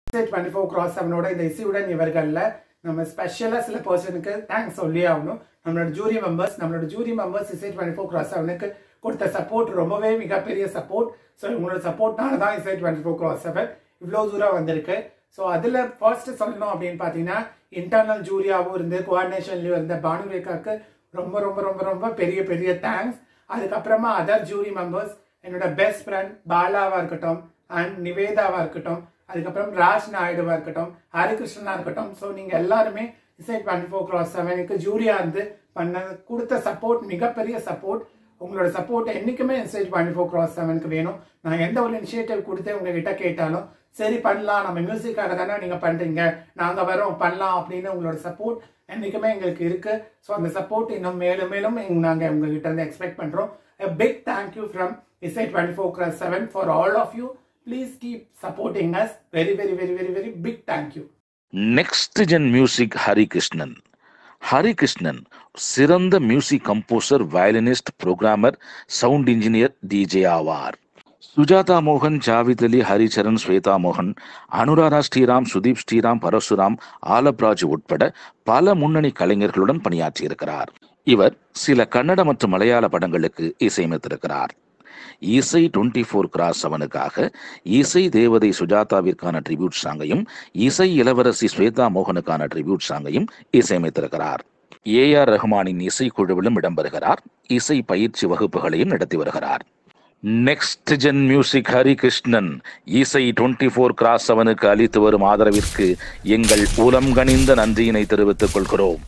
twenty four cross செவனோட இந்த இசையுடன் இவர்கள்ல நம்ம ஸ்பெஷலா சில பர்சனுக்கு தேங்க்ஸ் சொல்லி ஆகணும் நம்மளோட ஜூரி மெம்பர்ஸ் நம்மளோட jury members Isai twenty four cross செவனுக்கு கொடுத்த சப்போர்ட் ரொம்பவே மிகப்பெரிய சப்போர்ட் ஸோ உங்களோட சப்போர்ட்னால தான் இசை டுவெண்ட்டி ஃபோர் கிராஸ் செவன் இவ்வளோ தூரம் வந்திருக்கு ஸோ அதில் ஃபர்ஸ்ட் சொல்லணும் அப்படின்னு பார்த்தீங்கன்னா இன்டர்னல் ஜூரியாவும் இருந்து கோஆர்டினேஷன்லயும் இருந்த பானுரேகாக்கு ரொம்ப ரொம்ப ரொம்ப ரொம்ப பெரிய பெரிய தேங்க்ஸ் அதுக்கப்புறமா அதர் ஜூரி மெம்பர்ஸ் என்னோட பெஸ்ட் ஃப்ரெண்ட் பாலாவா இருக்கட்டும் அண்ட் நிவேதாவா இருக்கட்டும் அதுக்கப்புறம் ராஜ் நாயுடுவா இருக்கட்டும் ஹரிகிருஷ்ணனா இருக்கட்டும் ஸோ நீங்க எல்லாருமே இசை டுவெண்ட்டி ஃபோர் கிராஸ் செவனுக்கு ஜூரியா இருந்து பண்ண கொடுத்த சப்போர்ட் மிகப்பெரிய சப்போர்ட் உங்களோட சப்போர்ட் என்னைக்குமே இசை டுவெண்ட்டி ஃபோர் கிராஸ் செவனுக்கு வேணும் நான் எந்த ஒரு இனிஷியேட்டிவ் கொடுத்து உங்ககிட்ட கேட்டாலும் சரி பண்ணலாம் நம்ம மியூசிக்காக தானே நீங்க பண்றீங்க நாங்க வரோம் பண்ணலாம் அப்படின்னு உங்களோட சப்போர்ட் என்னைக்குமே எங்களுக்கு இருக்கு ஸோ அந்த சப்போர்ட் இன்னும் மேலும் மேலும் எங்க- நாங்க உங்ககிட்ட இருந்து எக்ஸ்பெக்ட் பண்றோம் big thank you from Isai twenty four cross seven for all of you please keep supporting us very very very very very big thank you next gen music Harikrishnan Harikrishnan சிறந்த music composer violinist programmer sound engineer DJ ஆவார் சுஜாதா மோகன் ஜாவித் அலி ஹரிச்சரன் ஸ்வேதா மோகன் அனுராதா ஸ்ரீராம் சுதீப் ஸ்ரீராம் பரசுராம் ஆலப்ராஜ் உட்பட பல முன்னணி கலைஞர்களுடன் பணியாற்றியிருக்கிறார் இவர் சில கன்னட மற்றும் மலையாள படங்களுக்கு இசையமைத்திருக்கிறார் இசை டுவெண்ட்டி ஃபோர் கிராஸ் செவனுக்காக இசை தேவதை சுஜாதாவிற்கான ட்ரிபியூட் சாங்கையும் இசை இளவரசி ஸ்வேதா மோகனுக்கான ட்ரிபியூட் சாங்கையும் இசையமைத்திருக்கிறார் ஏ ஆர் ரஹ்மானின் இசைக்குழுவிலும் இடம்பெறுகிறார் இசை பயிற்சி வகுப்புகளையும் நடத்தி வருகிறார் நெக்ஸ்ட் ஜென் மியூசிக் ஹரிகிருஷ்ணன் இசை டுவெண்ட்டி ஃபோர் கிராஸ் செவனுக்கு அளித்து வரும் ஆதரவிற்கு எங்கள் உலம் கனிந்த நன்றியினை தெரிவித்துக் கொள்கிறோம்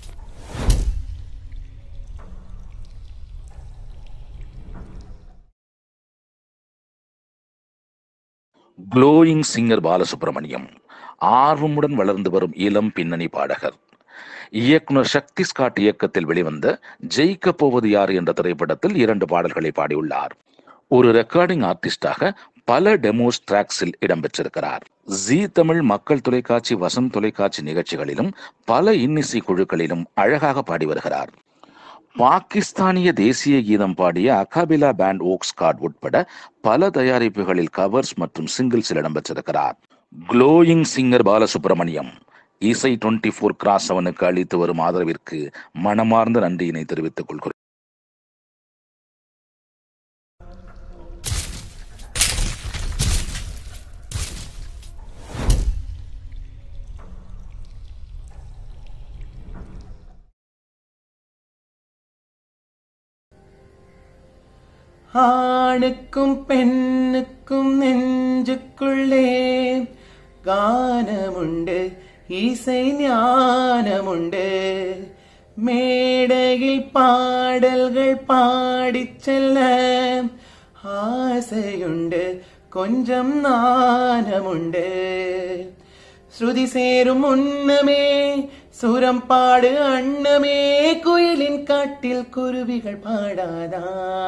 க்ளோயிங் சிங்கர் பாலசுப்ரமணியம் ஆர்வமுடன் வளர்ந்து வரும் இளம் பின்னணி பாடகர் இயக்குனர் சக்தி ஸ்காட் இயக்கத்தில் வெளிவந்த ஜெயிக்க போவது யார் என்ற திரைப்படத்தில் இரண்டு பாடல்களை பாடியுள்ளார் ஒரு ரெக்கார்டிங் ஆர்டிஸ்டாக பல டெமோஸ் டிராக்ஸில் இடம்பெற்றிருக்கிறார் ஜி தமிழ் மக்கள் தொலைக்காட்சி வசந்த் தொலைக்காட்சி நிகழ்ச்சிகளிலும் பல இன்னிசை குழுக்களிலும் அழகாக பாடி வருகிறார் பாகிஸ்தானிய தேசிய கீதம் பாடிய அகாபிலா பேண்ட் ஓக்ஸ் கார்ட் உட்பட பல தயாரிப்புகளில் கவர்ஸ் மற்றும் சிங்கிள்ஸில் இடம்பெற்றிருக்கிறார் glowing singer Balasubramaniam Isai twenty four cross அவனுக்கு அளித்து வரும் ஆதரவிற்கு மனமார்ந்த நன்றியினை தெரிவித்துக் கொள்கிறோம் ஆணுக்கும் பெண்ணுக்கும் நெஞ்சுக்குள்ளே கானமுண்டு இசை ஞானமுண்டு மேடையில் பாடல்கள் பாடிச் செல்ல ஆசையுண்டு கொஞ்சம் நாணமுண்டு ஸ்ருதி சேரும் முன்னமே சுரம் பாடு அன்னமே குயிலின் காட்டில் குருவிகள் பாடாதா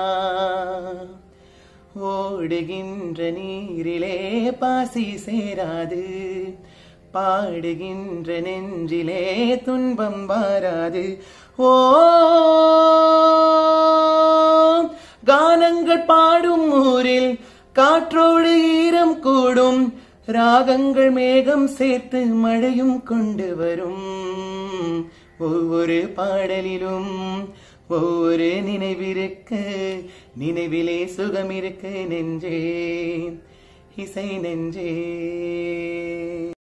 ஓடுகின்ற நீரிலே பாசி சேராது பாடுகின்ற நெஞ்சிலே துன்பம் வாராது ஓ கானங்கள் பாடும் ஊரில் காற்றோடு ஈரம் கூடும் ராகங்கள் மேகம் சேர்த்து மழையும் கொண்டு வரும் ஒவ்வொரு பாடலிலும் ஒவ்வொரு நினைவிருக்கு நினைவிலே சுகம் இருக்கு நெஞ்சே இசை நெஞ்சே